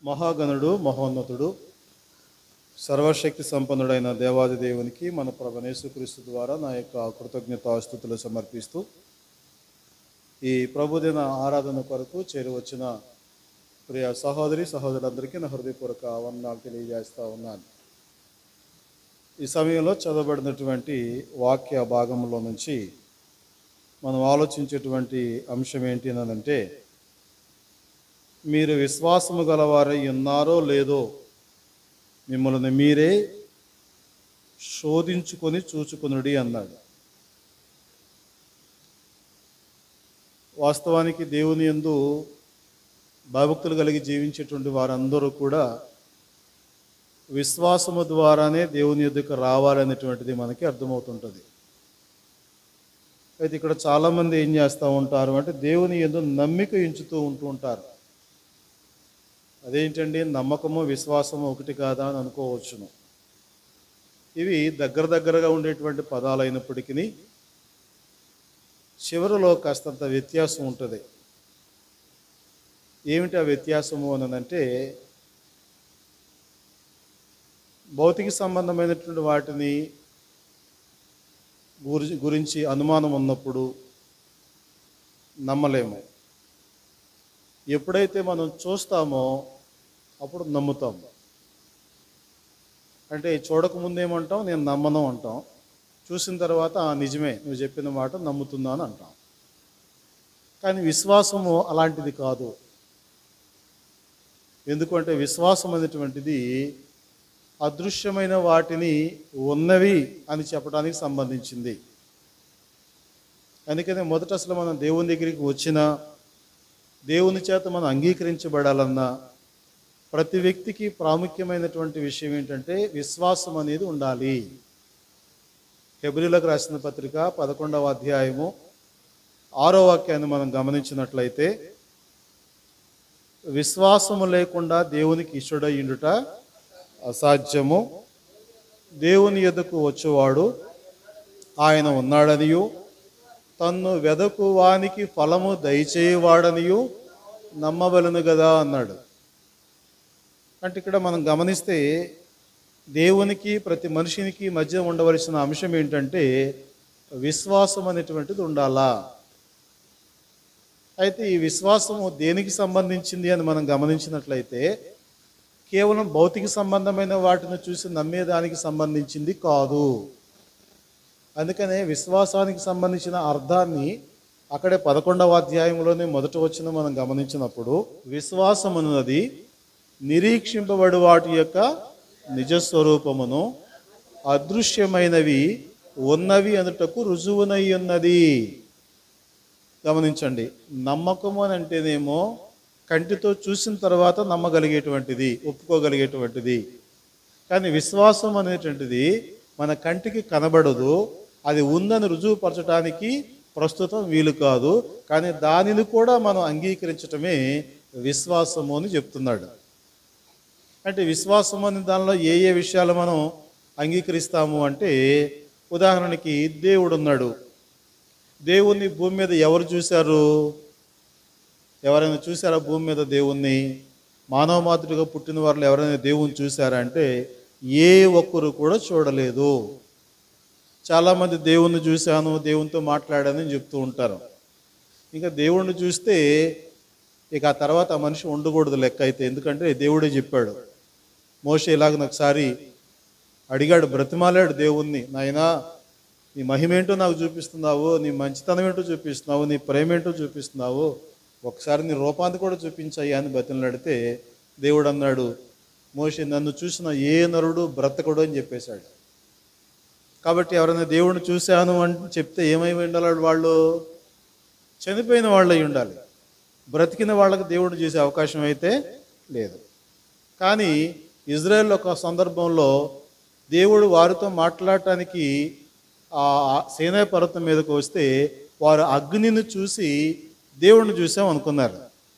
మహాగణుడు మహోన్నతుడు సర్వశక్తి సంపన్నుడైన దేవాది దేవునికి మన ప్రభనేసుక్రీస్తు ద్వారా నా యొక్క కృతజ్ఞతాస్థుతులు సమర్పిస్తూ ఈ ప్రభుదిన ఆరాధన కొరకు చేరువచ్చిన ప్రియ సహోదరి సహోదరులందరికీ నా హృదయపూర్వక వందనాలు తెలియజేస్తా ఉన్నాను ఈ సమయంలో చదవబడినటువంటి వాక్య భాగంలో నుంచి మనం ఆలోచించేటువంటి అంశం ఏంటి అంటే మీరు విశ్వాసము గలవారై ఉన్నారో లేదో మిమ్మల్ని మీరే శోధించుకొని చూచుకొనుడి అన్నాడు వాస్తవానికి దేవుని యందు భయభక్తులు కలిగి జీవించేటువంటి వారందరూ కూడా విశ్వాసము ద్వారానే దేవుని ఎదుకు రావాలనేటువంటిది మనకి అర్థమవుతుంటుంది అయితే ఇక్కడ చాలామంది ఏం చేస్తూ ఉంటారు అంటే దేవుని ఎందు నమ్మిక ఎంచుతూ ఉంటూ ఉంటారు అదేంటండి నమ్మకము విశ్వాసము ఒకటి కాదా అని అనుకోవచ్చును ఇవి దగ్గర దగ్గరగా ఉండేటువంటి పదాలు అయినప్పటికీ చివరిలో కాస్తంత వ్యత్యాసం ఉంటుంది ఏమిటి ఆ వ్యత్యాసము అని అంటే భౌతిక సంబంధమైనటువంటి వాటిని గురి గురించి అనుమానం ఉన్నప్పుడు నమ్మలేము ఎప్పుడైతే మనం చూస్తామో అప్పుడు నమ్ముతాము అంటే చూడకముందేమంటాం నేను నమ్మను అంటాం చూసిన తర్వాత "ఆ, నిజమే నువ్వు చెప్పిన మాట నమ్ముతున్నాను అంటాం కానీ విశ్వాసము అలాంటిది కాదు ఎందుకంటే విశ్వాసం అనేటువంటిది అదృశ్యమైన వాటిని ఉన్నవి అని చెప్పడానికి సంబంధించింది అందుకనే మొదట అసలు మనం దేవుని దగ్గరికి వచ్చినా దేవుని చేత మనం అంగీకరించబడాలన్నా ప్రతి వ్యక్తికి ప్రాముఖ్యమైనటువంటి విషయం ఏంటంటే విశ్వాసం అనేది ఉండాలి హెబ్రిలకు రాసిన పత్రిక పదకొండవ అధ్యాయము ఆరో వాక్యాన్ని మనం గమనించినట్లయితే విశ్వాసము లేకుండా దేవునికి ఇష్టడయ్యుండుట అసాధ్యము దేవుని ఎదుకు వచ్చేవాడు ఆయన ఉన్నాడనియు తన్ను వెదకువానికి ఫలము దయచేయవాడనియు నమ్మవలను కదా అన్నాడు అంటే ఇక్కడ మనం గమనిస్తే దేవునికి ప్రతి మనిషినికి మధ్య ఉండవలసిన అంశం ఏంటంటే విశ్వాసం అనేటువంటిది ఉండాలా అయితే ఈ విశ్వాసము దేనికి సంబంధించింది అని మనం గమనించినట్లయితే కేవలం భౌతిక సంబంధమైన వాటిని చూసి నమ్మేదానికి సంబంధించింది కాదు అందుకనే విశ్వాసానికి సంబంధించిన అర్థాన్ని అక్కడే పదకొండవ అధ్యాయంలోనే మొదట వచ్చిన మనం గమనించినప్పుడు విశ్వాసం అన్నది నిరీక్షింపబడి వాటి యొక్క నిజస్వరూపమును అదృశ్యమైనవి ఉన్నవి అనుటకు రుజువునై ఉన్నది గమనించండి నమ్మకము అని అంటేనేమో కంటితో చూసిన తర్వాత నమ్మగలిగేటువంటిది ఒప్పుకోగలిగేటువంటిది కానీ విశ్వాసం అనేటువంటిది మన కంటికి కనబడదు అది ఉందని రుజువుపరచడానికి ప్రస్తుతం వీలు కాదు కానీ దానిని కూడా మనం అంగీకరించటమే విశ్వాసము అని చెప్తున్నాడు అంటే విశ్వాసం అనే దానిలో ఏ ఏ విషయాలు మనం అంగీకరిస్తాము అంటే ఉదాహరణకి దేవుడు ఉన్నాడు దేవుణ్ణి భూమి మీద ఎవరు చూశారు ఎవరైనా చూసారా భూమి మీద దేవుణ్ణి మానవ మాతృగా పుట్టిన వాళ్ళు ఎవరైనా దేవుణ్ణి చూసారా అంటే ఏ ఒక్కరు కూడా చూడలేదు చాలామంది దేవుణ్ణి చూశాను దేవునితో మాట్లాడానని చెప్తూ ఉంటారు ఇంకా దేవుణ్ణి చూస్తే ఇక ఆ తర్వాత ఆ మనిషి ఉండకూడదు లెక్క అయితే ఎందుకంటే దేవుడే చెప్పాడు మోషే ఇలాగ ఒకసారి అడిగాడు బ్రతిమాలాడు దేవుణ్ణి నాయనా నీ మహిమేంటో నాకు చూపిస్తున్నావు నీ మంచితనం ఏంటో చూపిస్తున్నావు నీ ప్రేమ ఏంటో చూపిస్తున్నావు ఒకసారి నీ రూపాన్ని కూడా చూపించాయి అని బతిలాడితే దేవుడు అన్నాడు మోషే నన్ను చూసిన ఏ నరుడు బ్రతకడు అని చెప్పేశాడు కాబట్టి ఎవరైనా దేవుడిని చూశాను అని చెప్తే ఏమై ఉండాలి వాళ్ళు చనిపోయిన వాళ్ళు అయి ఉండాలి బ్రతికిన వాళ్ళకి దేవుడిని చూసే అవకాశం అయితే లేదు కానీ ఇజ్రాయెల్ ఒక సందర్భంలో దేవుడు వారితో మాట్లాడటానికి ఆ సేనా పర్వతం మీదకు వస్తే వారు అగ్నిని చూసి దేవుడిని చూసాం అనుకున్నారు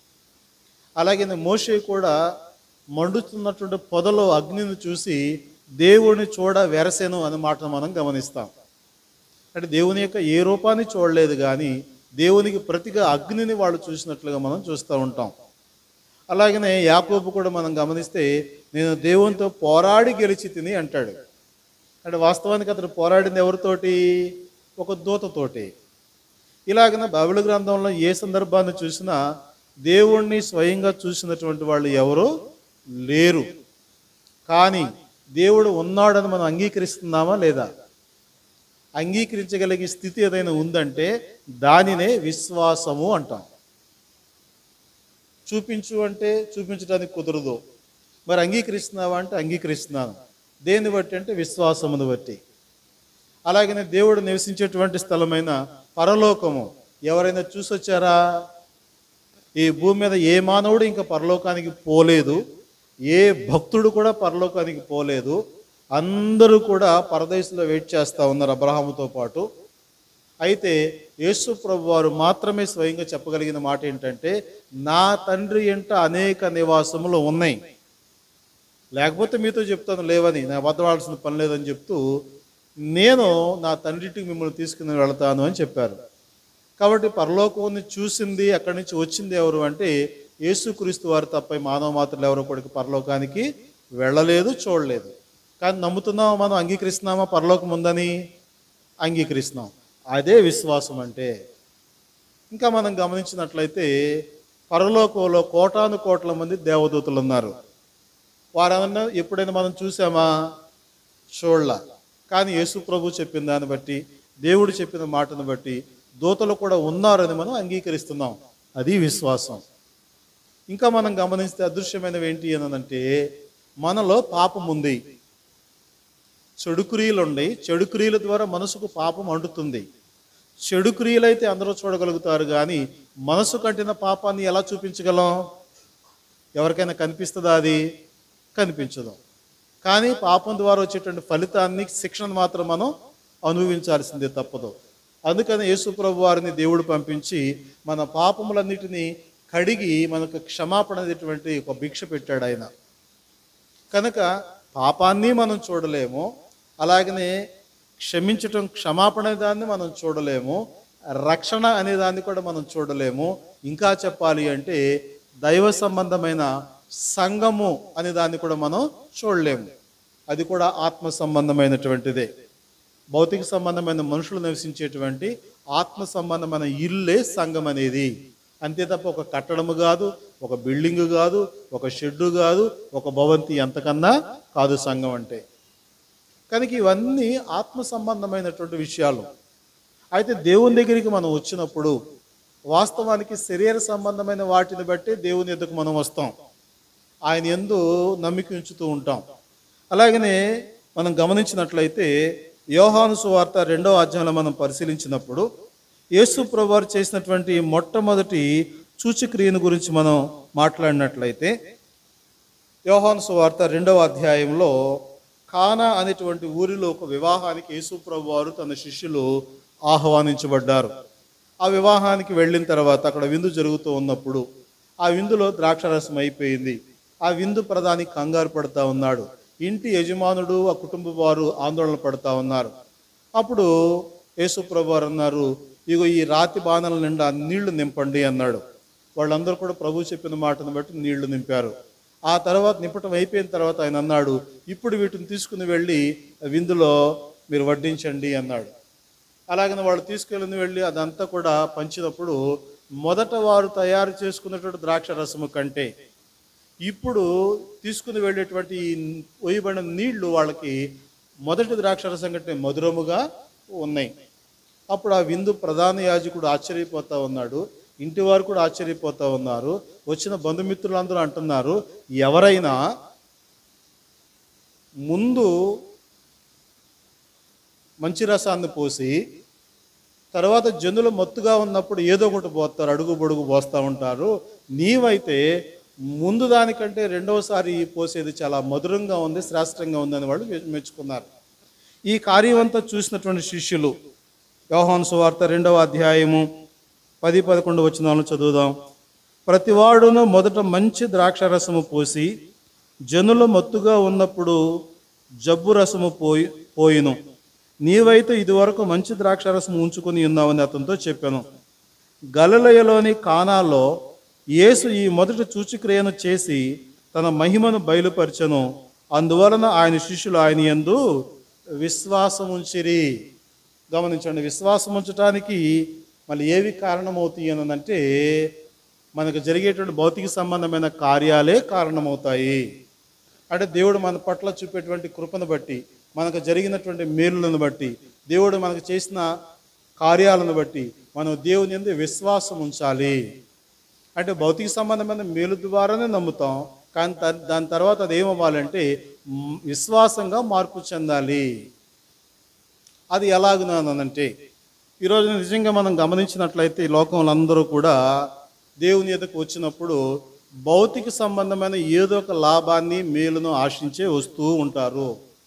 అలాగే మోషే కూడా మండుతున్నటువంటి పొదలో అగ్నిని చూసి దేవుడిని చూడ వెరసెను అనే మాట మనం గమనిస్తాం అంటే దేవుని యొక్క ఏ రూపాన్ని చూడలేదు కానీ దేవునికి ప్రతిగా అగ్నిని వాళ్ళు చూసినట్లుగా మనం చూస్తూ ఉంటాం అలాగనే యాకోబు కూడా మనం గమనిస్తే నేను దేవునితో పోరాడి గెలిచి తిని అంటాడు అంటే వాస్తవానికి అతడు పోరాడింది ఎవరితోటి ఒక దూతతోటి ఇలాగన బైబిల్ గ్రంథంలో ఏ సందర్భాన్ని చూసినా దేవుణ్ణి స్వయంగా చూసినటువంటి వాళ్ళు ఎవరు లేరు కానీ దేవుడు ఉన్నాడని మనం అంగీకరిస్తున్నామా లేదా అంగీకరించగలిగే స్థితి ఏదైనా ఉందంటే దానినే విశ్వాసము అంటాం చూపించు అంటే చూపించడానికి కుదరదు మరి అంగీకరిస్తున్నావా అంటే అంగీకరిస్తున్నాను దేన్ని బట్టి అంటే విశ్వాసమును బట్టి అలాగనే దేవుడు నివసించేటువంటి స్థలమైన పరలోకము ఎవరైనా చూసొచ్చారా ఈ భూమి మీద ఏ మానవుడు ఇంకా పరలోకానికి పోలేదు ఏ భక్తుడు కూడా పరలోకానికి పోలేదు అందరూ కూడా పరదేశంలో వెయిట్ చేస్తూ ఉన్నారు అబ్రహాముతో పాటు అయితే యేసు ప్రభు వారు మాత్రమే స్వయంగా చెప్పగలిగిన మాట ఏంటంటే నా తండ్రి ఎంట అనేక నివాసములు ఉన్నాయి లేకపోతే మీతో చెప్తాను లేవని నా అబద్ధవాల్సిన పని లేదని చెప్తూ నేను నా తండ్రికి మిమ్మల్ని తీసుకుని వెళతాను అని చెప్పారు కాబట్టి పరలోకాన్ని చూసింది అక్కడి నుంచి వచ్చింది ఎవరు అంటే యేసుక్రీస్తు వారు తప్ప మానవ మాత్రలు ఎవరు కూడా పరలోకానికి వెళ్ళలేదు చూడలేదు కానీ నమ్ముతున్నామా మనం అంగీకరిస్తున్నామా పరలోకం ఉందని అంగీకరిస్తున్నాం అదే విశ్వాసం అంటే ఇంకా మనం గమనించినట్లయితే పరలోకంలో కోటాను కోట్ల మంది దేవదూతలు ఉన్నారు వారన్నా ఎప్పుడైనా మనం చూసామా చూడలా కానీ యేసు ప్రభు చెప్పిన దాన్ని బట్టి దేవుడు చెప్పిన మాటను బట్టి దూతలు కూడా ఉన్నారని మనం అంగీకరిస్తున్నాం అది విశ్వాసం ఇంకా మనం గమనిస్తే అదృశ్యమైనవి ఏంటి అని అంటే మనలో పాపం ఉంది చెడు క్రియలు ఉన్నాయి చెడు క్రియల ద్వారా మనసుకు పాపం అంటుతుంది చెడు క్రియలైతే అందరూ చూడగలుగుతారు కానీ మనసు కంటిన పాపాన్ని ఎలా చూపించగలం ఎవరికైనా కనిపిస్తుందా అది కనిపించదు కానీ పాపం ద్వారా వచ్చేటువంటి ఫలితాన్ని శిక్షణ మాత్రం మనం అనుభవించాల్సిందే తప్పదు అందుకని యేసుప్రభు వారిని దేవుడు పంపించి మన పాపములన్నిటినీ కడిగి మనకు క్షమాపణ అనేటువంటి ఒక భిక్ష పెట్టాడు ఆయన కనుక పాపాన్ని మనం చూడలేము అలాగనే క్షమించటం క్షమాపణ అనే దాన్ని మనం చూడలేము రక్షణ అనే దాన్ని కూడా మనం చూడలేము ఇంకా చెప్పాలి అంటే దైవ సంబంధమైన సంఘము అనే దాన్ని కూడా మనం చూడలేము అది కూడా ఆత్మ సంబంధమైనటువంటిదే భౌతిక సంబంధమైన మనుషులు నివసించేటువంటి ఆత్మ సంబంధమైన ఇల్లే సంఘం అనేది అంతే తప్ప ఒక కట్టడము కాదు ఒక బిల్డింగ్ కాదు ఒక షెడ్డు కాదు ఒక భవంతి ఎంతకన్నా కాదు సంఘం అంటే కనుక ఇవన్నీ ఆత్మ సంబంధమైనటువంటి విషయాలు అయితే దేవుని దగ్గరికి మనం వచ్చినప్పుడు వాస్తవానికి శరీర సంబంధమైన వాటిని బట్టి దేవుని ఎద్దుకు మనం వస్తాం ఆయన ఎందు నమ్మిక ఉంచుతూ ఉంటాం అలాగనే మనం గమనించినట్లయితే యోహాను సువార్త రెండవ అధ్యాయంలో మనం పరిశీలించినప్పుడు యేసు ప్రభువారు చేసినటువంటి మొట్టమొదటి సూచక్రియను గురించి మనం మాట్లాడినట్లయితే యోహాను సువార్త రెండవ అధ్యాయంలో కానా అనేటువంటి ఊరిలో ఒక వివాహానికి యేసు ప్రభు వారు తన శిష్యులు ఆహ్వానించబడ్డారు ఆ వివాహానికి వెళ్ళిన తర్వాత అక్కడ విందు జరుగుతూ ఉన్నప్పుడు ఆ విందులో ద్రాక్షరసం అయిపోయింది ఆ విందు ప్రధాని కంగారు పడతా ఉన్నాడు ఇంటి యజమానుడు ఆ కుటుంబ వారు ఆందోళన పడతా ఉన్నారు అప్పుడు యేసు ప్రభు వారు అన్నారు ఇగో ఈ రాతి బాణల నిండా నీళ్లు నింపండి అన్నాడు వాళ్ళందరూ కూడా ప్రభు చెప్పిన మాటను బట్టి నీళ్లు నింపారు ఆ తర్వాత నింపటం అయిపోయిన తర్వాత ఆయన అన్నాడు ఇప్పుడు వీటిని తీసుకుని వెళ్ళి విందులో మీరు వడ్డించండి అన్నాడు అలాగని వాళ్ళు తీసుకెళ్ళిన వెళ్ళి అదంతా కూడా పంచినప్పుడు మొదట వారు తయారు చేసుకున్నటువంటి ద్రాక్ష రసము కంటే ఇప్పుడు తీసుకుని వెళ్ళేటువంటి ఈ పోయబడిన నీళ్లు వాళ్ళకి మొదటి ద్రాక్ష రసం కంటే మధురముగా ఉన్నాయి అప్పుడు ఆ విందు ప్రధాన యాజకుడు ఆశ్చర్యపోతా ఉన్నాడు ఇంటి వారు కూడా ఆశ్చర్యపోతా ఉన్నారు వచ్చిన బంధుమిత్రులందరూ అంటున్నారు ఎవరైనా ముందు మంచి రసాన్ని పోసి తర్వాత జనులు మత్తుగా ఉన్నప్పుడు ఏదో ఒకటి పోస్తారు అడుగు బొడుగు పోస్తూ ఉంటారు నీవైతే ముందు దానికంటే రెండవసారి పోసేది చాలా మధురంగా ఉంది శ్రేష్టంగా ఉందని వాళ్ళు మె- మెచ్చుకున్నారు ఈ కార్యం అంతా చూసినటువంటి శిష్యులు యోహాను సువార్త రెండవ అధ్యాయము పది పదకొండు వచనాలను చదువుదాం ప్రతివాడును మొదట మంచి ద్రాక్షరసము పోసి జనులు మత్తుగా ఉన్నప్పుడు జబ్బు రసము పోయి పోయిను నీవైతే ఇదివరకు మంచి ద్రాక్షరసం ఉంచుకొని ఉన్నావని అతనితో చెప్పాను గలలయలోని కానాలో యేసు ఈ మొదటి సూచక్రియను చేసి తన మహిమను బయలుపరచను అందువలన ఆయన శిష్యులు ఆయన యందు విశ్వాసం ఉంచిరి గమనించండి విశ్వాసం ఉంచడానికి మళ్ళీ ఏవి కారణమవుతాయి అని అంటే మనకు జరిగేటువంటి భౌతిక సంబంధమైన కార్యాలే కారణమవుతాయి అంటే దేవుడు మన పట్ల చూపేటువంటి కృపను బట్టి మనకు జరిగినటువంటి మేలులను బట్టి దేవుడు మనకు చేసిన కార్యాలను బట్టి మనం దేవుని ఎందు విశ్వాసం ఉంచాలి అంటే భౌతిక సంబంధమైన మేలు ద్వారానే నమ్ముతాం కానీ త- దాని తర్వాత అది ఏమవ్వాలంటే మ్, విశ్వాసంగా మార్పు చెందాలి అది ఎలాగునానంటే ఈరోజు నిజంగా మనం గమనించినట్లయితే ఈ లోకంలో అందరూ కూడా దేవుని ఎదుకు వచ్చినప్పుడు భౌతిక సంబంధమైన ఏదో ఒక లాభాన్ని మేలును ఆశించే వస్తూ ఉంటారు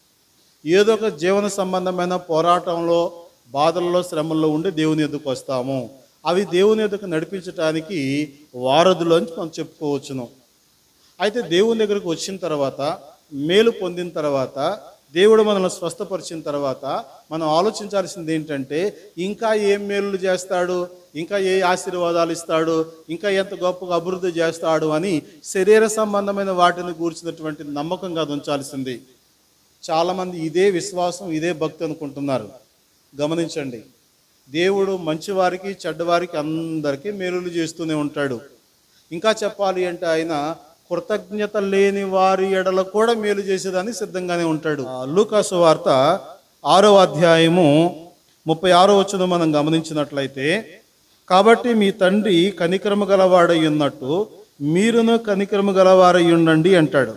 ఏదో ఒక జీవన సంబంధమైన పోరాటంలో బాధల్లో శ్రమల్లో ఉండి దేవుని ఎదుకు వస్తాము అవి దేవుని ఎదుకు నడిపించడానికి వారధులోంచి మనం చెప్పుకోవచ్చును అయితే దేవుని దగ్గరకు వచ్చిన తర్వాత మేలు పొందిన తర్వాత దేవుడు మనల్ని స్వస్థపరిచిన తర్వాత మనం ఆలోచించాల్సింది ఏంటంటే ఇంకా ఏం మేలు చేస్తాడు ఇంకా ఏ ఆశీర్వాదాలు ఇస్తాడు ఇంకా ఎంత గొప్పగా అభివృద్ధి చేస్తాడు అని శరీర సంబంధమైన వాటిని గూర్చినటువంటి నమ్మకం కాదు ఉంచాల్సింది చాలామంది ఇదే విశ్వాసం ఇదే భక్తి అనుకుంటున్నారు గమనించండి దేవుడు మంచివారికి చెడ్డవారికి అందరికీ మేలులు చేస్తూనే ఉంటాడు ఇంకా చెప్పాలి అంటే ఆయన కృతజ్ఞత లేని వారి ఎడల కూడా మేలు చేసేదాన్ని సిద్ధంగానే ఉంటాడు ఆ లూకాసు వార్త ఆరో అధ్యాయము ముప్పై ఆరో వచ్చిన మనం గమనించినట్లయితే కాబట్టి మీ తండ్రి కనికరము గలవాడై ఉన్నట్టు మీరును కనికరము గలవారై ఉండండి అంటాడు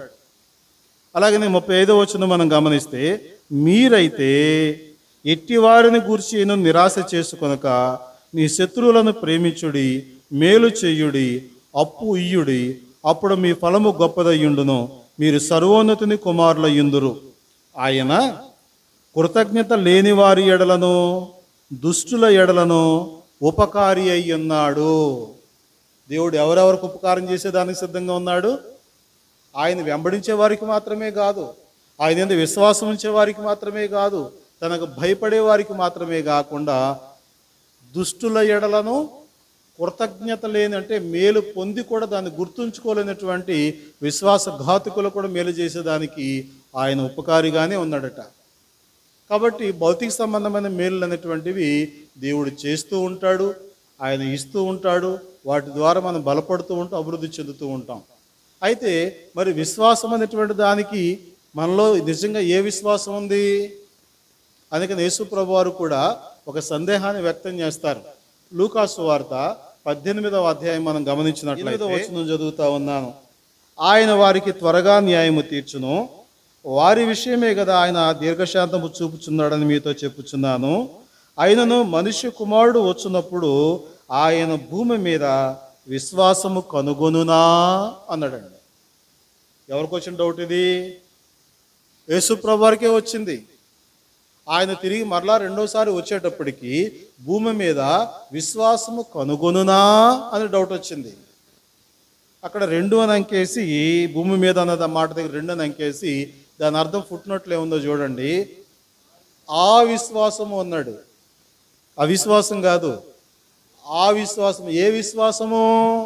అలాగనే ముప్పై ఐదో వచ్చిన మనం గమనిస్తే మీరైతే ఎట్టివారిని గూర్చి నేను నిరాశ చేసుకొనక మీ శత్రువులను ప్రేమించుడి మేలు చెయ్యుడి అప్పు ఇయ్యుడి అప్పుడు మీ ఫలము గొప్పదయ్యుండును మీరు సర్వోన్నతుని కుమారులయ్యుందురు ఆయన కృతజ్ఞత లేని వారి ఎడలను దుష్టుల ఎడలను ఉపకారి అయి ఉన్నాడు దేవుడు ఎవరెవరికి ఉపకారం చేసేదానికి సిద్ధంగా ఉన్నాడు ఆయన వెంబడించే వారికి మాత్రమే కాదు ఆయన ఎందు విశ్వాసం ఉంచే వారికి మాత్రమే కాదు తనకు భయపడే వారికి మాత్రమే కాకుండా దుష్టుల ఎడలను కృతజ్ఞత లేని అంటే మేలు పొంది కూడా దాన్ని గుర్తుంచుకోలేనటువంటి విశ్వాసఘాతుకులు కూడా మేలు చేసేదానికి ఆయన ఉపకారిగానే ఉన్నాడట కాబట్టి భౌతిక సంబంధమైన మేలు అనేటువంటివి దేవుడు చేస్తూ ఉంటాడు ఆయన ఇస్తూ ఉంటాడు వాటి ద్వారా మనం బలపడుతూ ఉంటాం అభివృద్ధి చెందుతూ ఉంటాం అయితే మరి విశ్వాసం అనేటువంటి దానికి మనలో నిజంగా ఏ విశ్వాసం ఉంది అందుకని యేసు ప్రభు వారు కూడా ఒక సందేహాన్ని వ్యక్తం చేస్తారు లూకాసు వార్త పద్దెనిమిదవ అధ్యాయం మనం గమనించినట్లయితే వచనం చదువుతా ఉన్నాను ఆయన వారికి త్వరగా న్యాయము తీర్చును వారి విషయమే కదా ఆయన దీర్ఘశాంతము చూపుచున్నాడని మీతో చెప్పుచున్నాను ఆయనను మనుష్య కుమారుడు వచ్చినప్పుడు ఆయన భూమి మీద విశ్వాసము కనుగొనునా అన్నాడండి ఎవరికి వచ్చిన డౌట్ ఇది యేసుప్రభు వారికే వచ్చింది ఆయన తిరిగి మరలా రెండోసారి వచ్చేటప్పటికి భూమి మీద విశ్వాసము కనుగొనునా అని డౌట్ వచ్చింది అక్కడ రెండు అని అంకేసి భూమి మీద అన్నది ఆ మాట దగ్గర రెండు అని అంకేసి దాని అర్థం ఫుట్నోట్లు ఏముందో చూడండి ఆ విశ్వాసము అన్నాడు అవిశ్వాసం కాదు ఆ విశ్వాసం ఏ విశ్వాసము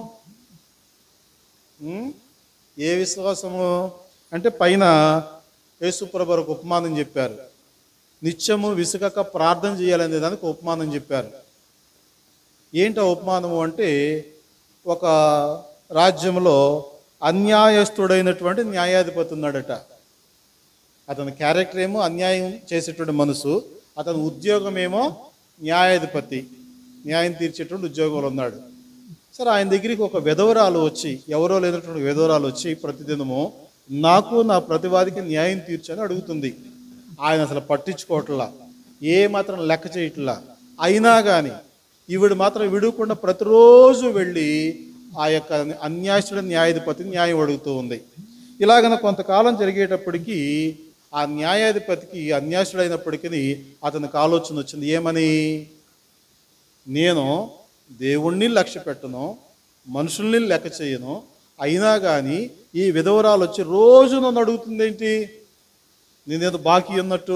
ఉం? ఏ విశ్వాసము అంటే పైన యేసుప్రభు ఒక ఉపమానం చెప్పారు నిత్యము విసుగక ప్రార్థన చేయాలనే దానికి ఉపమానం చెప్పారు ఏంటి ఆ ఉపమానము అంటే ఒక రాజ్యంలో అన్యాయస్తుడైనటువంటి న్యాయాధిపతి ఉన్నాడట అతని క్యారెక్టర్ ఏమో అన్యాయం చేసేటువంటి మనసు అతని ఉద్యోగం ఏమో న్యాయాధిపతి న్యాయం తీర్చేటువంటి ఉద్యోగంలో ఉన్నాడు సరే ఆయన దగ్గరికి ఒక విధవరాలు వచ్చి ఎవరో లేనటువంటి విధవరాలు వచ్చి ప్రతిదినము నాకు నా ప్రతివాదికి న్యాయం తీర్చని అడుగుతుంది ఆయన అసలు పట్టించుకోవట్లా ఏ మాత్రం లెక్క చేయట్లా అయినా కానీ ఈవిడ మాత్రం విడవకుండా ప్రతిరోజు వెళ్ళి ఆ యొక్క అన్యాయుడ న్యాయాధిపతిని న్యాయం అడుగుతూ ఉంది ఇలాగన కొంతకాలం జరిగేటప్పటికీ ఆ న్యాయాధిపతికి అన్యాసుడైనప్పటికీ అతనికి ఆలోచన వచ్చింది ఏమని నేను దేవుణ్ణి లక్ష్య పెట్టను మనుషుల్ని లెక్క చేయను అయినా కానీ ఈ విధవరాలు వచ్చి రోజు నన్ను అడుగుతుంది ఏంటి నేనేదో బాకీ ఉన్నట్టు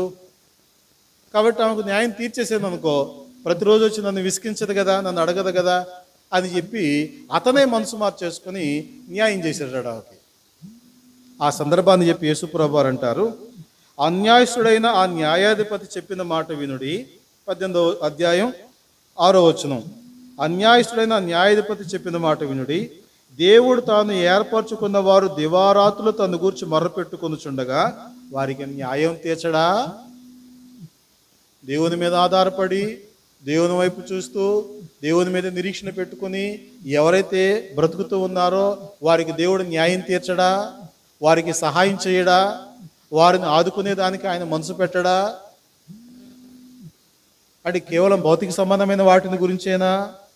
కాబట్టి ఆమెకు న్యాయం తీర్చేసాను అనుకో ప్రతిరోజు వచ్చి నన్ను విసికించదు కదా నన్ను అడగదు కదా అని చెప్పి అతనే మనసు మార్చేసుకొని న్యాయం చేసేటాడు ఆమెకి ఆ సందర్భాన్ని చెప్పి యేసుప్రభు వారు అంటారు అన్యాయస్తుడైన ఆ న్యాయాధిపతి చెప్పిన మాట వినుడి పద్దెనిమిదవ అధ్యాయం ఆరో వచనం అన్యాయస్తుడైన ఆ న్యాయాధిపతి చెప్పిన మాట వినుడి దేవుడు తాను ఏర్పరచుకున్న వారు దివారాతులు తను గూర్చి మొర్రపెట్టుకొనుచుండగా వారికి న్యాయం తీర్చడా దేవుని మీద ఆధారపడి దేవుని వైపు చూస్తూ దేవుని మీద నిరీక్షణ పెట్టుకుని ఎవరైతే బ్రతుకుతూ ఉన్నారో వారికి దేవుడు న్యాయం తీర్చడా వారికి సహాయం చేయడా వారిని ఆదుకునేదానికి ఆయన మనసు పెట్టడా అంటే కేవలం భౌతిక సంబంధమైన వాటిని గురించేనా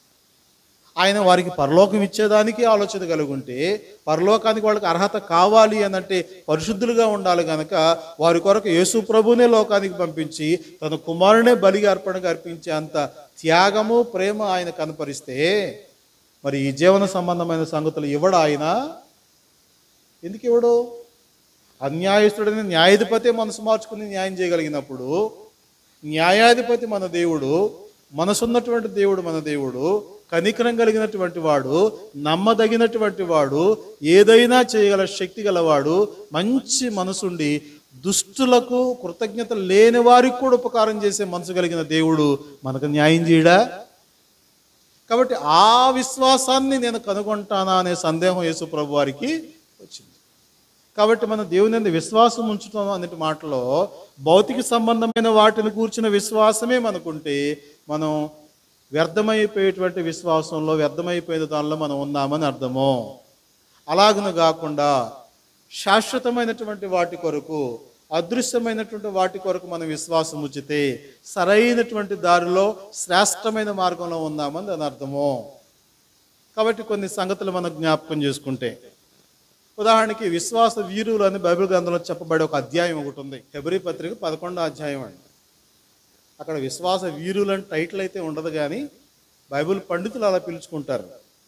ఆయన వారికి పరలోకం ఇచ్చేదానికి ఆలోచన కలిగి ఉంటే పరలోకానికి వాళ్ళకి అర్హత కావాలి అని అంటే పరిశుద్ధులుగా ఉండాలి కనుక వారి కొరకు యేసు ప్రభునే లోకానికి పంపించి తన కుమారునే బలిగా అర్పణగా అర్పించే అంత త్యాగము ప్రేమ ఆయన కనపరిస్తే మరి ఈ జీవన సంబంధమైన సంగతులు ఇవ్వడు ఆయన ఎందుకు ఇవ్వడు అన్యాయస్తుడని న్యాయాధిపతి మనసు మార్చుకుని న్యాయం చేయగలిగినప్పుడు న్యాయాధిపతి మన దేవుడు మనసున్నటువంటి దేవుడు మన దేవుడు కనికరం కలిగినటువంటి వాడు నమ్మదగినటువంటి వాడు ఏదైనా చేయగల శక్తి గలవాడు మంచి మనసుండి దుష్టులకు కృతజ్ఞత లేని వారికి కూడా ఉపకారం చేసే మనసు కలిగిన దేవుడు మనకు న్యాయం చేయడా కాబట్టి ఆ విశ్వాసాన్ని నేను కనుగొంటానా అనే సందేహం యేసు ప్రభు వారికి వచ్చింది కాబట్టి మనం దేవుని యందు విశ్వాసం ఉంచుతాం అనే మాటలో భౌతిక సంబంధమైన వాటిని కూర్చిన విశ్వాసమే మనకుంటే మనం వ్యర్థమైపోయేటువంటి విశ్వాసంలో వ్యర్థమైపోయిన దానిలో మనం ఉన్నామని అర్థము అలాగను కాకుండా శాశ్వతమైనటువంటి వాటి కొరకు అదృశ్యమైనటువంటి వాటి కొరకు మనం విశ్వాసం ఉంచితే సరైనటువంటి దారిలో శ్రేష్టమైన మార్గంలో ఉన్నామని దాని అర్థము కాబట్టి కొన్ని సంగతులు మనం జ్ఞాపకం చేసుకుంటే ఉదాహరణకి విశ్వాస వీరులు అని బైబిల్ గ్రంథంలో చెప్పబడే ఒక అధ్యాయం ఒకటి ఉంది ఫిబ్రవరి పత్రిక పదకొండో అధ్యాయం అండి అక్కడ విశ్వాస వీరులు అని టైటిల్ అయితే ఉండదు కానీ బైబిల్ పండితులు అలా పిలుచుకుంటారు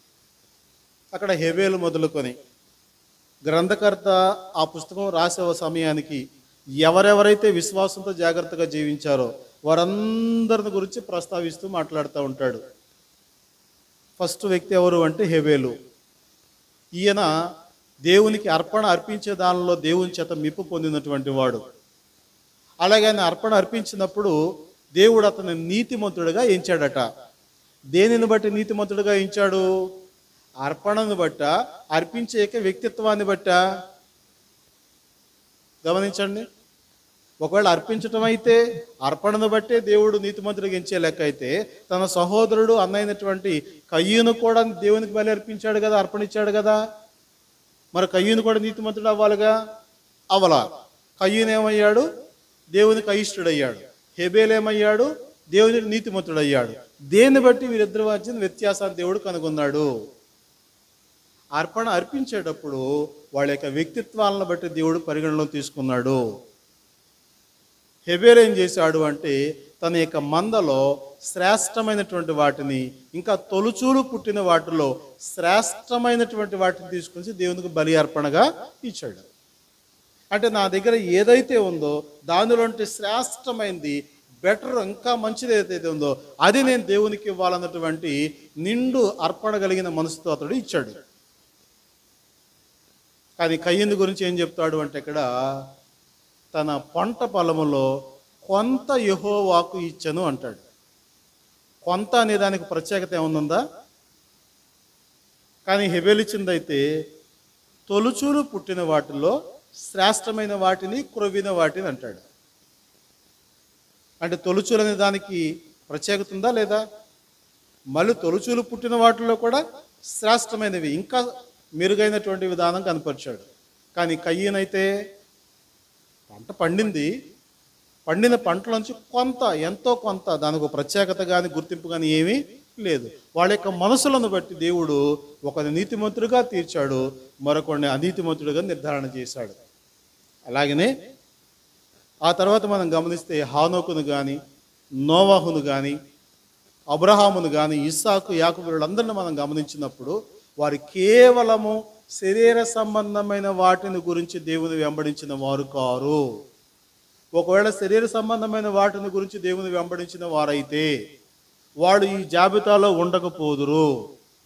అక్కడ హెబేలు మొదలుకొని గ్రంథకర్త ఆ పుస్తకం రాసే సమయానికి ఎవరెవరైతే విశ్వాసంతో జాగ్రత్తగా జీవించారో వారందరిని గురించి ప్రస్తావిస్తూ మాట్లాడుతూ ఉంటాడు ఫస్ట్ వ్యక్తి ఎవరు అంటే హెబేలు ఈయన దేవునికి అర్పణ అర్పించే దానిలో దేవుని చేత మెప్పు పొందినటువంటి వాడు అలాగే ఆయన అర్పణ అర్పించినప్పుడు దేవుడు అతని నీతిమంతుడిగా ఎంచాడట దేనిని బట్టి నీతిమంతుడిగా ఎంచాడు అర్పణను బట్ట అర్పించే యొక్క వ్యక్తిత్వాన్ని బట్ట గమనించండి ఒకవేళ అర్పించటం అయితే అర్పణను బట్టే దేవుడు నీతిమంతుడిగా ఎంచే లెక్క అయితే తన సహోదరుడు అన్నైనటువంటి కయ్యూను కూడా దేవునికి బలి అర్పించాడు కదా అర్పణ ఇచ్చాడు కదా మరి కయ్యూను కూడా నీతిమంతుడు అవ్వాలిగా అవలా కయ్యూను ఏమయ్యాడు దేవునికి అయిష్టుడయ్యాడు హెబేల్ ఏమయ్యాడు దేవునికి నీతిమంతుడయ్యాడు దేన్ని బట్టి వీరిద్దరు మధ్య వ్యత్యాసాన్ని దేవుడు కనుగొన్నాడు అర్పణ అర్పించేటప్పుడు వాళ్ళ యొక్క వ్యక్తిత్వాలను బట్టి దేవుడు పరిగణలో తీసుకున్నాడు హెబేర్ ఏం చేశాడు అంటే తన యొక్క మందలో శ్రేష్టమైనటువంటి వాటిని ఇంకా తొలుచూలు పుట్టిన వాటిలో శ్రేష్టమైనటువంటి వాటిని తీసుకొని దేవునికి బలి అర్పణగా ఇచ్చాడు అంటే నా దగ్గర ఏదైతే ఉందో దానిలోంటి శ్రేష్టమైనది బెటర్ ఇంకా మంచిది ఏదైతే ఉందో అది నేను దేవునికి ఇవ్వాలన్నటువంటి నిండు అర్పణ కలిగిన మనసుతో అతడు ఇచ్చాడు కానీ కయ్యింది గురించి ఏం చెప్తాడు అంటే ఇక్కడ తన పంట పొలములో కొంత యెహోవాకు ఇచ్చను అంటాడు కొంత అనే దానికి ప్రత్యేకత ఏముందా కానీ హెబెలిచ్చిందైతే తొలుచూలు పుట్టిన వాటిలో శ్రేష్టమైన వాటిని క్రొవ్విన వాటిని అంటాడు అంటే తొలుచూలు అనే దానికి ప్రత్యేకత ఉందా లేదా మళ్ళీ తొలుచూలు పుట్టిన వాటిలో కూడా శ్రేష్టమైనవి ఇంకా మెరుగైనటువంటి విధానం కనపరిచాడు కానీ కయ్యనైతే పంట పండింది పండిన పంటలోంచి కొంత ఎంతో కొంత దానికి ఒక ప్రత్యేకత కానీ గుర్తింపు కానీ ఏమీ లేదు వాళ్ళ యొక్క మనసులను బట్టి దేవుడు ఒకరిని నీతిమంతుడిగా తీర్చాడు మరొకరిని అనీతిమంతుడిగా నిర్ధారణ చేశాడు అలాగనే ఆ తర్వాత మనం గమనిస్తే హానోకును కానీ నోవాహును కానీ అబ్రహామును కానీ ఇస్సాకు యాకబు వీళ్ళందరినీ మనం గమనించినప్పుడు వారు కేవలము శరీర సంబంధమైన వాటిని గురించి దేవుని వెంబడించిన వారు కారు ఒకవేళ శరీర సంబంధమైన వాటిని గురించి దేవుని వెంబడించిన వారైతే వాడు ఈ జాబితాలో ఉండకపోదురు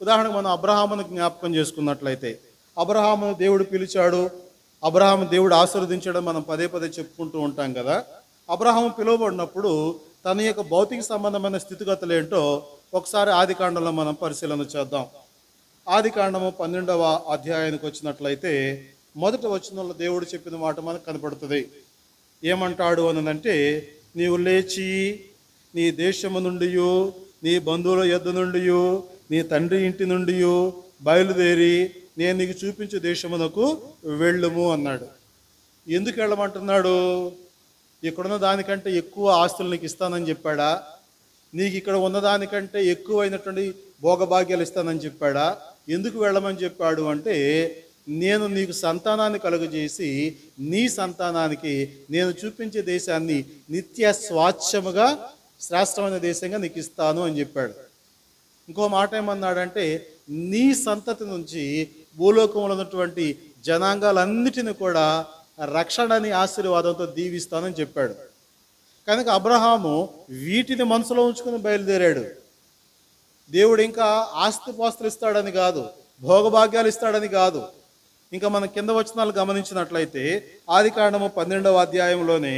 ఉదాహరణకు మనం అబ్రహామును జ్ఞాపకం చేసుకున్నట్లయితే అబ్రహామును దేవుడు పిలిచాడు అబ్రహాము దేవుడు ఆశీర్వదించడం మనం పదే పదే చెప్పుకుంటూ ఉంటాం కదా అబ్రహాము పిలువబడినప్పుడు తన యొక్క భౌతిక సంబంధమైన స్థితిగతులు ఏంటో ఒకసారి ఆది కాండంలో మనం పరిశీలన చేద్దాం ఆది కాండము పన్నెండవ అధ్యాయానికి వచ్చినట్లయితే మొదట వచనంలో దేవుడు చెప్పిన మాట మనకు కనపడుతుంది ఏమంటాడు అనంటే నీవు లేచి నీ దేశము నుండి నీ బంధువుల యొద్ద నుండి నీ తండ్రి ఇంటి నుండి బయలుదేరి నేను నీకు చూపించే దేశమునకు వెళ్ళుము అన్నాడు ఎందుకు వెళ్ళమంటున్నాడు ఇక్కడున్న దానికంటే ఎక్కువ ఆస్తులు నీకు ఇస్తానని చెప్పాడా నీకు ఇక్కడ ఉన్నదానికంటే ఎక్కువైనటువంటి భోగభాగ్యాలు ఇస్తానని చెప్పాడా ఎందుకు వెళ్ళమని చెప్పాడు అంటే నేను నీకు సంతానాన్ని కలుగజేసి నీ సంతానానికి నేను చూపించే దేశాన్ని నిత్య స్వాచ్ఛముగా శ్రేష్టమైన దేశంగా నీకు ఇస్తాను అని చెప్పాడు ఇంకో మాట ఏమన్నాడంటే నీ సంతతి నుంచి భూలోకంలో ఉన్నటువంటి జనాంగాలన్నిటిని కూడా రక్షణని ఆశీర్వాదంతో దీవిస్తానని చెప్పాడు కనుక అబ్రహాము వీటిని మనసులో ఉంచుకుని బయలుదేరాడు దేవుడు ఇంకా ఆస్తిపాస్తులు ఇస్తాడని కాదు భోగభాగ్యాలు ఇస్తాడని కాదు ఇంకా మనం కింద వచనాలు గమనించినట్లయితే ఆది కాండము పన్నెండవ అధ్యాయంలోనే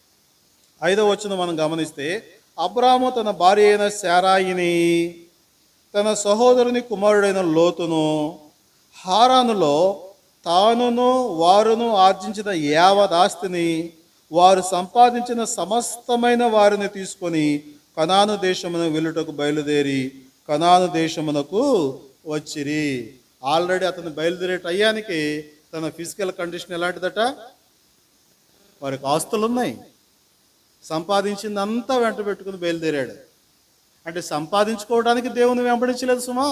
ఐదవ వచనం మనం గమనిస్తే అబ్రాము తన భార్య అయిన శారాయిని తన సహోదరుని కుమారుడైన లోతును హారానులో తానును వారును ఆర్జించిన యావదాస్తిని వారు సంపాదించిన సమస్తమైన వారిని తీసుకొని కనాను దేశమున వెళ్ళుటకు బయలుదేరి కనాను దేశమునకు వచ్చిరి ఆల్రెడీ అతను బయలుదేరే టయానికి తన ఫిజికల్ కండిషన్ ఎలాంటిదట వారికి ఆస్తులు ఉన్నాయి సంపాదించిందంతా వెంట పెట్టుకుని బయలుదేరాడు అంటే సంపాదించుకోవడానికి దేవుని వెంబడించలేదు సుమా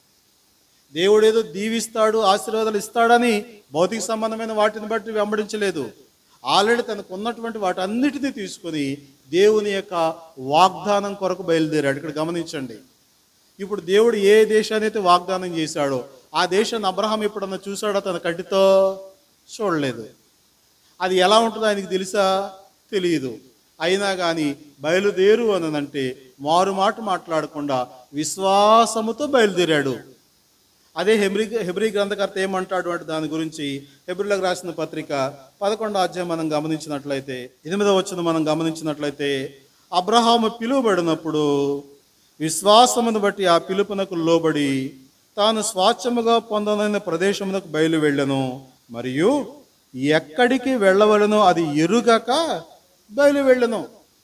దేవుడు ఏదో దీవిస్తాడు ఆశీర్వాదాలు ఇస్తాడని భౌతిక సంబంధమైన వాటిని బట్టి వెంబడించలేదు ఆల్రెడీ తనకు ఉన్నటువంటి వాటన్నిటినీ తీసుకొని దేవుని యొక్క వాగ్దానం కొరకు బయలుదేరాడు ఇక్కడ గమనించండి ఇప్పుడు దేవుడు ఏ దేశాన్ని అయితే వాగ్దానం చేశాడో ఆ దేశాన్ని అబ్రహాం ఎప్పుడన్నా చూశాడో తన కంటితో చూడలేదు అది ఎలా ఉంటుందో ఆయనకి తెలుసా తెలియదు అయినా కానీ బయలుదేరు అనంటే మారు మాట మాట్లాడకుండా విశ్వాసముతో బయలుదేరాడు అదే హెబ్రి హెబ్రి గ్రంథకర్త ఏమంటాడు అంటే దాని గురించి హెబ్రిలకు రాసిన పత్రిక పదకొండో అధ్యాయం మనం గమనించినట్లయితే ఎనిమిదవ వచ్చిన మనం గమనించినట్లయితే అబ్రహాము పిలువబడినప్పుడు విశ్వాసమును బట్టి ఆ పిలుపునకు లోబడి తాను స్వాచ్ఛముగా పొందనైన ప్రదేశమునకు బయలు వెళ్ళను మరియు ఎక్కడికి వెళ్ళవలనో అది ఎరుగక బయలు వెళ్ళను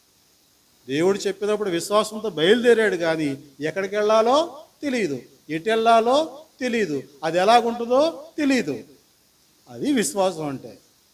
దేవుడు చెప్పినప్పుడు విశ్వాసంతో బయలుదేరాడు కానీ ఎక్కడికి వెళ్ళాలో తెలియదు ఎటు వెళ్ళాలో తెలియదు అది ఎలాగుంటుందో తెలియదు అది విశ్వాసం అంటే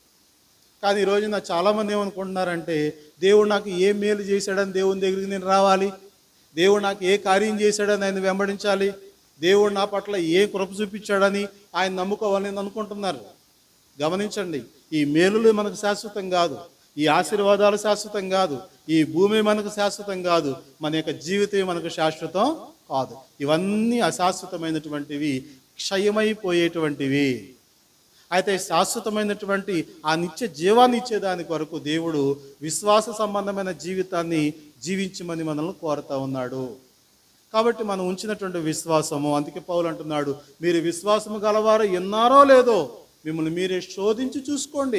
కానీ ఈ రోజున చాలామంది ఏమనుకుంటున్నారంటే దేవుడు నాకు ఏ మేలు చేశాడని దేవుని దగ్గరికి నేను రావాలి దేవుడు నాకు ఏ కార్యం చేశాడని ఆయన వెంబడించాలి దేవుడు నా పట్ల ఏ కృప చూపించాడని ఆయన నమ్ముకోవాలని నేను అనుకుంటున్నారు గమనించండి ఈ మేలులు మనకు శాశ్వతం కాదు ఈ ఆశీర్వాదాలు శాశ్వతం కాదు ఈ భూమి మనకు శాశ్వతం కాదు మన యొక్క జీవితం మనకు శాశ్వతం కాదు ఇవన్నీ అశాశ్వతమైనటువంటివి క్షయమైపోయేటువంటివి అయితే శాశ్వతమైనటువంటి ఆ నిత్య జీవాన్ని ఇచ్చేదాని కొరకు దేవుడు విశ్వాస సంబంధమైన జీవితాన్ని జీవించమని మనల్ని కోరుతా ఉన్నాడు కాబట్టి మనం ఉంచినటువంటి విశ్వాసము అందుకే పౌలు అంటున్నాడు మీరు విశ్వాసము గలవారు ఎన్నారో లేదో మిమ్మల్ని మీరే శోధించి చూసుకోండి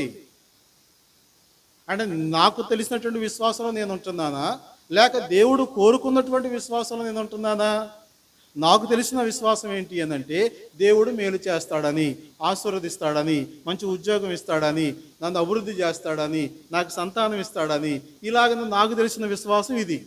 అంటే నాకు తెలిసినటువంటి విశ్వాసంలో నేను ఉంటున్నానా లేక దేవుడు కోరుకున్నటువంటి విశ్వాసంలో నేను ఉంటున్నానా నాకు తెలిసిన విశ్వాసం ఏంటి అని అంటే దేవుడు మేలు చేస్తాడని ఆశీర్వదిస్తాడని మంచి ఉద్యోగం ఇస్తాడని నన్ను అభివృద్ధి చేస్తాడని నాకు సంతానం ఇస్తాడని ఇలాగ నాకు తెలిసిన విశ్వాసం ఇది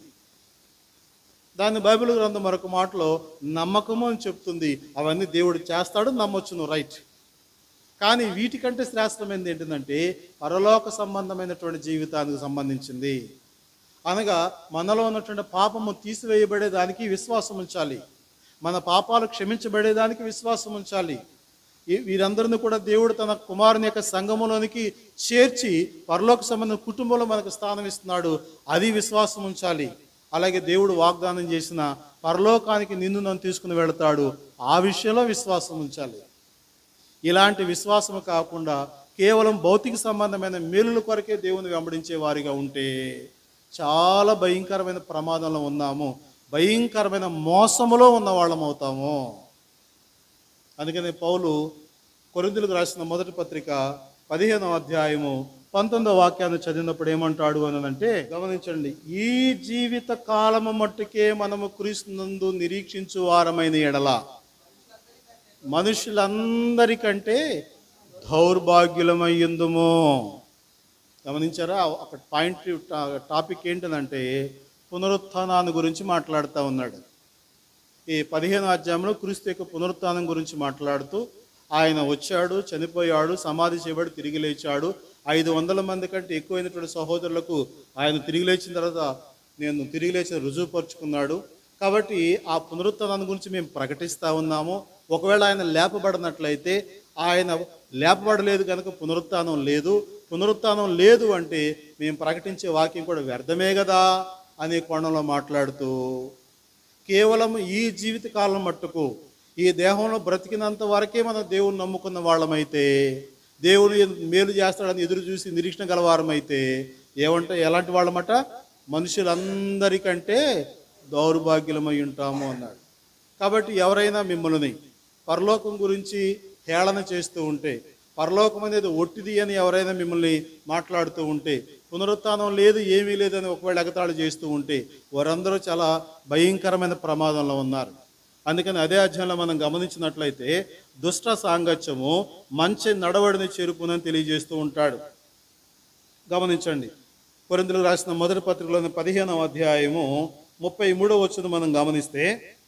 దాన్ని బైబిల్ గ్రంథం మరొక మాటలో నమ్మకము అని చెప్తుంది అవన్నీ దేవుడు చేస్తాడు నమ్మొచ్చును రైట్ కానీ వీటికంటే శ్రేష్టమైనది ఏంటంటే పరలోక సంబంధమైనటువంటి జీవితానికి సంబంధించింది అనగా మనలో ఉన్నటువంటి పాపము తీసివేయబడేదానికి విశ్వాసం ఉంచాలి మన పాపాలు క్షమించబడేదానికి విశ్వాసం ఉంచాలి ఈ- వీరందరిని కూడా దేవుడు తన కుమారుని యొక్క సంఘములోనికి చేర్చి పరలోక సంబంధ కుటుంబంలో మనకు స్థానం ఇస్తున్నాడు అది విశ్వాసం ఉంచాలి అలాగే దేవుడు వాగ్దానం చేసిన పరలోకానికి నిన్ను నన్ను తీసుకుని వెళతాడు ఆ విషయంలో విశ్వాసం ఉంచాలి ఇలాంటి విశ్వాసము కాకుండా కేవలం భౌతిక సంబంధమైన మేలుల కొరకే దేవుని వెంబడించే వారిగా ఉంటే చాలా భయంకరమైన ప్రమాదంలో ఉన్నాము భయంకరమైన మోసములో ఉన్న వాళ్ళం అవుతాము అందుకని పౌలు కొరిందులకు రాసిన మొదటి పత్రిక పదిహేనవ అధ్యాయము పంతొమ్మిదవ వాక్యాన్ని చదివినప్పుడు ఏమంటాడు అని అంటే గమనించండి ఈ జీవిత కాలము మట్టుకే మనము క్రీస్తునందు నిరీక్షించు వారమైన ఎడల మనుషులందరికంటే దౌర్భాగ్యులమయ్యుందుము గమనించారా ఒక పాయింట్ టాపిక్ ఏంటంటే పునరుత్థానాన్ని గురించి మాట్లాడుతూ ఉన్నాడు ఈ పదిహేను అధ్యాయంలో క్రీస్తు యొక్క పునరుత్థానం గురించి మాట్లాడుతూ ఆయన వచ్చాడు చనిపోయాడు సమాధి చేయబడి తిరిగి లేచాడు ఐదు వందల మంది కంటే ఎక్కువైనటువంటి సహోదరులకు ఆయన తిరిగి లేచిన తర్వాత నేను తిరిగి లేచిన రుజువుపరుచుకున్నాడు కాబట్టి ఆ పునరుత్థానం గురించి మేము ప్రకటిస్తూ ఉన్నాము ఒకవేళ ఆయన లేపబడినట్లయితే ఆయన లేపబడలేదు కనుక పునరుత్థానం లేదు పునరుత్థానం లేదు అంటే మేము ప్రకటించే వాక్యం కూడా వ్యర్థమే కదా అనే కోణంలో మాట్లాడుతూ కేవలం ఈ జీవిత కాలం మట్టుకు ఈ దేహంలో బ్రతికినంత వరకే మనం దేవుని నమ్ముకున్న వాళ్ళమైతే దేవుని మేలు చేస్తాడని ఎదురు చూసి నిరీక్షణ గలవారమైతే ఏమంటే ఎలాంటి వాళ్ళమట మనుషులందరికంటే దౌర్భాగ్యులమై ఉంటాము అన్నాడు కాబట్టి ఎవరైనా మిమ్మల్ని పరలోకం గురించి హేళన చేస్తూ ఉంటే పరలోకం అనేది ఒట్టిది అని ఎవరైనా మిమ్మల్ని మాట్లాడుతూ ఉంటే పునరుత్థానం లేదు ఏమీ లేదని ఒకవేళ ఎగతాళి చేస్తూ ఉంటే వారందరూ చాలా భయంకరమైన ప్రమాదంలో ఉన్నారు అందుకని అదే అధ్యాయంలో మనం గమనించినట్లయితే దుష్ట సాంగత్యము మంచి నడవడిని చేరుకునని తెలియజేస్తూ ఉంటాడు గమనించండి కొరిందులకు రాసిన మొదటి పత్రికలోని పదిహేనవ అధ్యాయము ముప్పై మూడవ వచ్చిన మనం గమనిస్తే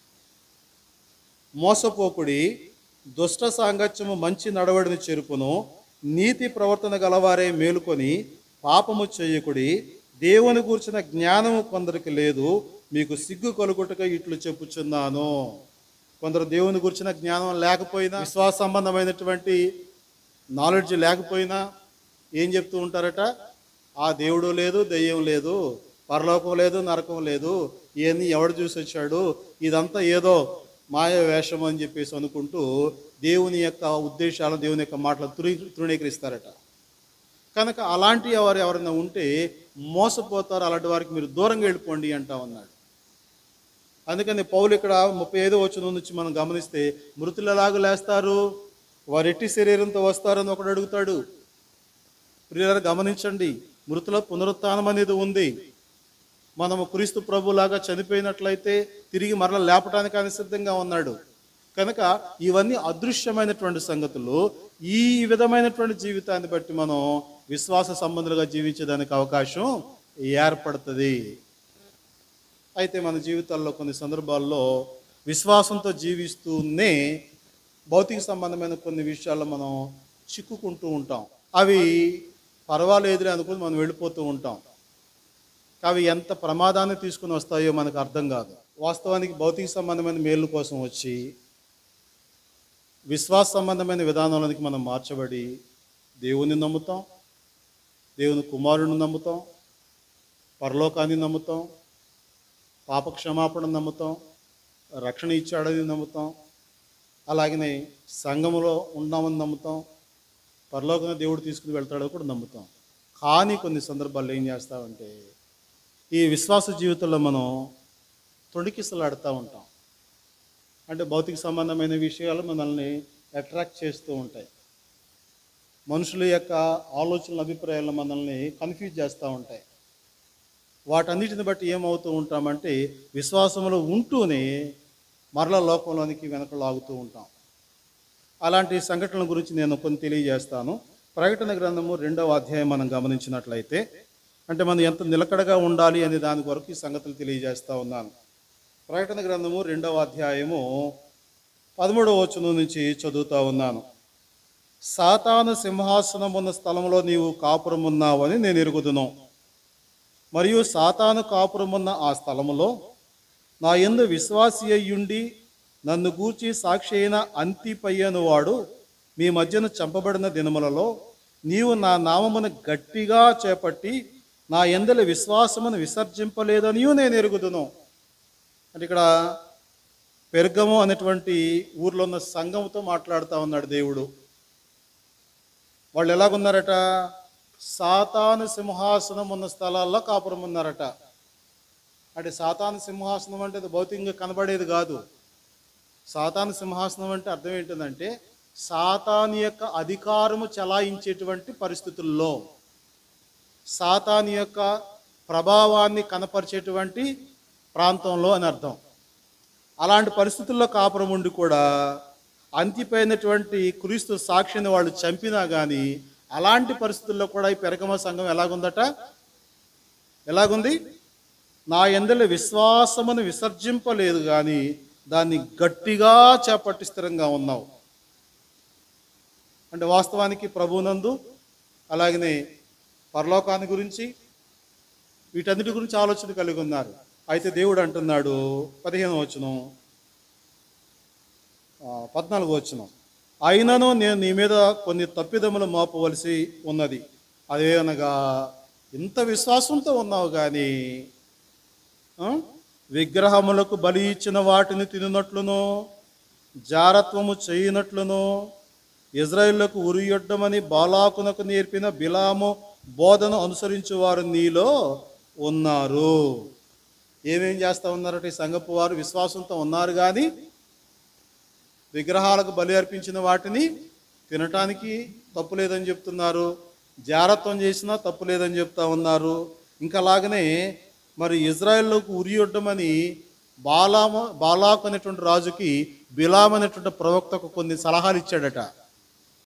మోసపోకుడి దుష్ట సాంగత్యము మంచి నడవడిని చెరుపును నీతి ప్రవర్తన గలవారే మేలుకొని పాపము చేయకుడి దేవుని కూర్చిన జ్ఞానము కొందరికి లేదు మీకు సిగ్గు కలుగుటక ఇట్లు చెప్పుచున్నాను కొందరు దేవుని గురించిన జ్ఞానం లేకపోయినా విశ్వాస సంబంధమైనటువంటి నాలెడ్జ్ లేకపోయినా ఏం చెప్తూ ఉంటారట ఆ దేవుడు లేదు దెయ్యం లేదు పరలోకం లేదు నరకం లేదు ఇవన్నీ ఎవడు చూసి వచ్చాడు ఇదంతా ఏదో మాయ వేషం అని చెప్పేసి అనుకుంటూ దేవుని యొక్క ఉద్దేశాలను దేవుని యొక్క మాటలు తృ తృణీకరిస్తారట కనుక అలాంటి ఎవరు ఎవరైనా ఉంటే మోసపోతారు అలాంటి వారికి మీరు దూరంగా వెళ్ళిపోండి అంటా ఉన్నాడు అందుకని పౌలు ఇక్కడ ముప్పై ఐదో వచ్చిన నుంచి మనం గమనిస్తే మృతులు ఎలాగ లేస్తారు వారు ఎట్టి శరీరంతో వస్తారని ఒకడు అడుగుతాడు ప్రియులారా గమనించండి మృతుల పునరుత్థానం అనేది ఉంది మనము క్రీస్తు ప్రభులాగా చనిపోయినట్లయితే తిరిగి మరల లేపటానికి ఆయన సిద్ధంగా ఉన్నాడు కనుక ఇవన్నీ అదృశ్యమైనటువంటి సంగతులు ఈ విధమైనటువంటి జీవితాన్ని బట్టి మనం విశ్వాస సంబంధులుగా జీవించేదానికి అవకాశం ఏర్పడుతుంది అయితే మన జీవితాల్లో కొన్ని సందర్భాల్లో విశ్వాసంతో జీవిస్తూనే భౌతిక సంబంధమైన కొన్ని విషయాల్లో మనం చిక్కుకుంటూ ఉంటాం అవి పర్వాలేదులే అనుకుని మనం వెళ్ళిపోతూ ఉంటాం అవి ఎంత ప్రమాదాన్ని తీసుకుని వస్తాయో మనకు అర్థం కాదు వాస్తవానికి భౌతిక సంబంధమైన మేలు కోసం వచ్చి విశ్వాస సంబంధమైన విధానంలోనికి మనం మార్చబడి దేవుని నమ్ముతాం దేవుని కుమారుని నమ్ముతాం పరలోకాన్ని నమ్ముతాం పాప క్షమాపణ నమ్ముతాం రక్షణ ఇచ్చాడని నమ్ముతాం అలాగనే సంఘములో ఉన్నామని నమ్ముతాం పరలోకంగా దేవుడు తీసుకుని వెళ్తాడో కూడా నమ్ముతాం కానీ కొన్ని సందర్భాల్లో ఏం చేస్తామంటే ఈ విశ్వాస జీవితంలో మనం తొడికిసలాడుతూ ఉంటాం అంటే భౌతిక సంబంధమైన విషయాలు మనల్ని అట్రాక్ట్ చేస్తూ ఉంటాయి మనుషుల యొక్క ఆలోచనల అభిప్రాయాలు మనల్ని కన్ఫ్యూజ్ చేస్తూ ఉంటాయి వాటన్నిటిని బట్టి ఏమవుతూ ఉంటామంటే విశ్వాసంలో ఉంటూనే మరల లోకంలోనికి వెనక లాగుతూ ఉంటాం అలాంటి సంఘటనల గురించి నేను కొన్ని తెలియజేస్తాను ప్రకటన గ్రంథము రెండవ అధ్యాయం మనం గమనించినట్లయితే అంటే మనం ఎంత నిలకడగా ఉండాలి అనే దాని కొరకు ఈ సంగతులు తెలియజేస్తా ఉన్నాను ప్రకటన గ్రంథము రెండవ అధ్యాయము పదమూడవ వచనం నుంచి చదువుతా ఉన్నాను సాతాను సింహాసనం ఉన్న స్థలంలో నీవు కాపురం ఉన్నావని నేను ఎరుగుదును మరియు సాతాను కాపురమున్న ఆ స్థలములో నా ఎందు విశ్వాసి అయ్యుండి నన్ను గూర్చి సాక్షి అయిన అంతిపయ్యను వాడు మీ మధ్యన చంపబడిన దినములలో నీవు నా నామమును గట్టిగా చేపట్టి నా ఎందల విశ్వాసమును విసర్జింపలేదనియూ నేను ఎరుగుదును అంటే ఇక్కడ పెర్గము అనేటువంటి ఊర్లో ఉన్న సంఘంతో మాట్లాడుతూ ఉన్నాడు దేవుడు వాళ్ళు ఎలాగున్నారట సాతాను సింహాసనం ఉన్న స్థలాల్లో కాపురం ఉన్నారట అంటే సాతాను సింహాసనం అంటే అది భౌతికంగా కనబడేది కాదు సాతాను సింహాసనం అంటే అర్థం ఏంటంటే సాతాను యొక్క అధికారము చలాయించేటువంటి పరిస్థితుల్లో సాతాను యొక్క ప్రభావాన్ని కనపరిచేటువంటి ప్రాంతంలో అని అర్థం అలాంటి పరిస్థితుల్లో కాపురం ఉండి కూడా అంతిపోయినటువంటి క్రీస్తు సాక్షిని వాళ్ళు చంపినా కానీ అలాంటి పరిస్థితుల్లో కూడా ఈ పెరగమ సంఘం ఎలాగుందట ఎలాగుంది నా ఎందల విశ్వాసమును విసర్జింపలేదు కానీ దాన్ని గట్టిగా చేపట్టి స్థిరంగా ఉన్నావు అంటే వాస్తవానికి ప్రభునందు అలాగనే పరలోకాన్ని గురించి వీటన్నిటి గురించి ఆలోచన కలిగి ఉన్నారు అయితే దేవుడు అంటున్నాడు పదిహేను వచనం ఆ, పద్నాలుగు వచనం అయినను నేను నీ మీద కొన్ని తప్పిదములు మోపవలసి ఉన్నది అదేనగా ఇంత విశ్వాసంతో ఉన్నావు కానీ ఆ, విగ్రహములకు బలి ఇచ్చిన వాటిని తిననట్లును జారత్వము చేయనట్లును ఇజ్రాయిళ్లకు ఉరియొడ్డమని బాలాకునకు నేర్పిన బిలాము బోధను అనుసరించు వారు నీలో ఉన్నారు ఏమేం చేస్తా ఉన్నారట ఈ సంగపు వారు విశ్వాసంతో ఉన్నారు కానీ విగ్రహాలకు బలి అర్పించిన వాటిని తినటానికి తప్పు లేదని చెప్తున్నారు జారత్వం చేసినా తప్పు లేదని చెప్తా ఉన్నారు ఇంకా అలాగనే మరి ఇజ్రాయెల్లోకి ఉరియొడ్డమని బాలామ బాలాకు అనేటువంటి రాజుకి బిలాం అనేటువంటి ప్రవక్తకు కొన్ని సలహాలు ఇచ్చాడట